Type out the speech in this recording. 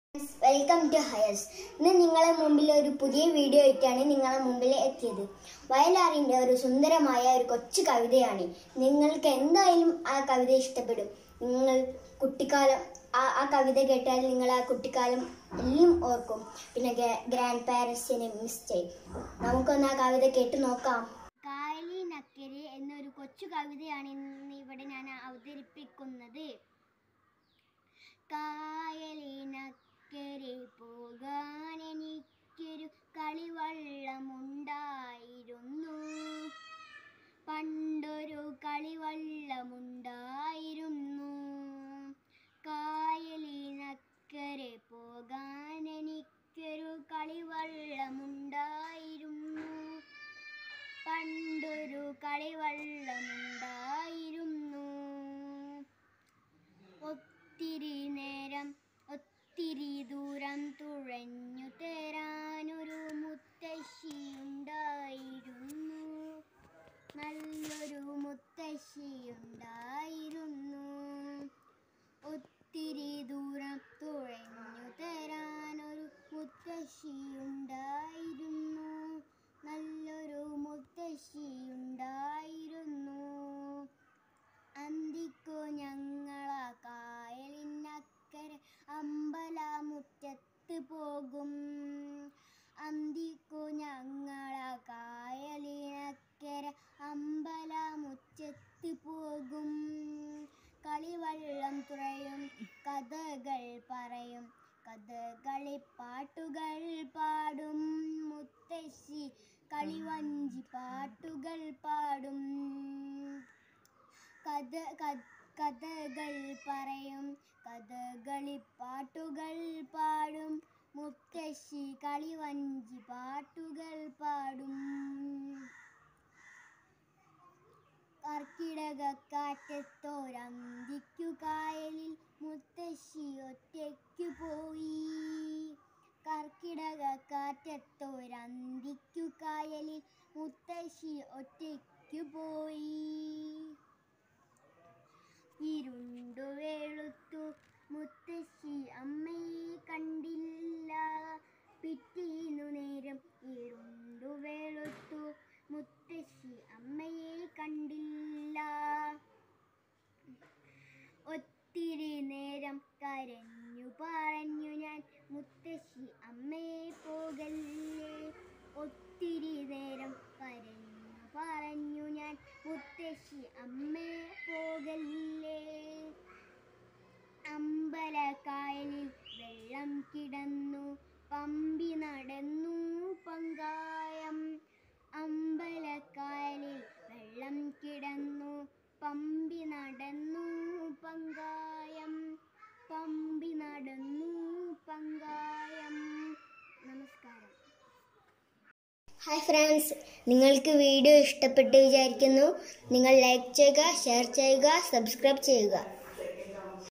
welcome to ഹയസ് ഇന്ന് നിങ്ങളെ മുമ്പിൽ ഒരു പുതിയ വീഡിയോ ആയിട്ടാണ് നിങ്ങളെ മുമ്പിൽ എത്തിയത് വയലാറിന്റെ ഒരു സുന്ദരമായ ഒരു കൊച്ചു കവിതയാണ് നിങ്ങൾക്ക് എന്തായാലും ആ കവിത ഇഷ്ടപ്പെടും നിങ്ങൾ കുട്ടിക്കാലം ആ ആ കവിത കേട്ടാൽ നിങ്ങൾ ആ കുട്ടിക്കാലം എല്ലാം ഓർക്കും പിന്നെ ഗ്രാൻഡ് പാരൻസിനെ മിസ് ചെയ്യും നമുക്കൊന്ന് ആ കവിത കേട്ട് നോക്കാം കായലിനക്കരെ എന്നൊരു കൊച്ചു കവിതയാണ് ഇന്ന് ഇവിടെ ഞാൻ അവതരിപ്പിക്കുന്നത് കായലിനക്കരെ പോകാൻ എനിക്കൊരു കളിവള്ളമുണ്ടായിരുന്നു പണ്ടൊരു കളിവള്ളമുണ്ടായിരുന്നു കായലിനക്കരെ പോകാൻ എനിക്കൊരു കളിവള്ളമുണ്ടായിരുന്നു പണ്ടൊരു കളിവള്ളമുണ്ടായിരുന്നു ഒത്തിരി നേരം ഒത്തിരി ദൂരം തുഴഞ്ഞു തരാനൊരു മുത്തശ്ശിയുണ്ടായിരുന്നു നല്ലൊരു മുത്തശ്ശിയുണ്ടായിരുന്നു ഒത്തിരി ദൂരം തുഴഞ്ഞു തരാനൊരു മുത്തശ്ശിയുണ്ടായിരുന്നു നല്ലൊരു മുത്തശ്ശിയുണ്ടായിരുന്നു അന്തിക്കു ഞങ്ങളാ കായലിനക്കരെ അമ്പലമുറ്റത്ത് പോകും അന്തിക്കു ഞങ്ങളാ കായലിനക്കരെ അമ്പലമുറ്റത്ത് പോകും കളിവള്ളം തുറയും കഥകൾ പറയും കഥകളി പാട്ടുകൾ പാടും മുത്തശ്ശി കളിവഞ്ചി പാട്ടുകൾ പാടും കഥ കഥ- കഥകൾ പറയും കഥകളി പാട്ടുകൾ പാടും മുത്തശ്ശി കളിവഞ്ചി പാട്ടുകൾ പാടും കർക്കിടക കാറ്റത്തോരന്തിക്കു കായലിൽ മുത്തശ്ശി ഒറ്റയ്ക്കു പോയി കർക്കിടക കാറ്റത്തോരന്തിക്കു കായലിൽ മുത്തശ്ശി ഒറ്റയ്ക്കു പോയി ഇരുണ്ടു വെളുത്തു മുത്തശ്ശി അമ്മയെ കണ്ടില്ല പിറ്റേന്നു നേരം ഇരുണ്ടു വെളുത്തു മുത്തശ്ശി അമ്മയെ കണ്ടില്ല ഒത്തിരി നേരം കരഞ്ഞു പറഞ്ഞു ഞാൻ മുത്തശ്ശി അമ്മയെ പോകല്ലേ ഒത്തിരി നേരം കരഞ്ഞു പറഞ്ഞു ഞാൻ മുത്തശ്ശി അമ്മയെ പോകല്ലേ അമ്പലക്കായലിൽ വെള്ളം കിടന്നു പമ്പി നടന്നു പങ്കായം അമ്പലക്കായലിൽ വെള്ളം കിടന്നു പമ്പി നടന്നു പങ്കായം പമ്പി നടന്നു പങ്കായം നമസ്കാരം ഹായ് ഫ്രണ്ട്സ് നിങ്ങൾക്ക് വീഡിയോ ഇഷ്ടപ്പെട്ട് വിചാരിക്കുന്നു നിങ്ങൾ ലൈക്ക് ചെയ്യുക ഷെയർ ചെയ്യുക സബ്സ്ക്രൈബ് ചെയ്യുക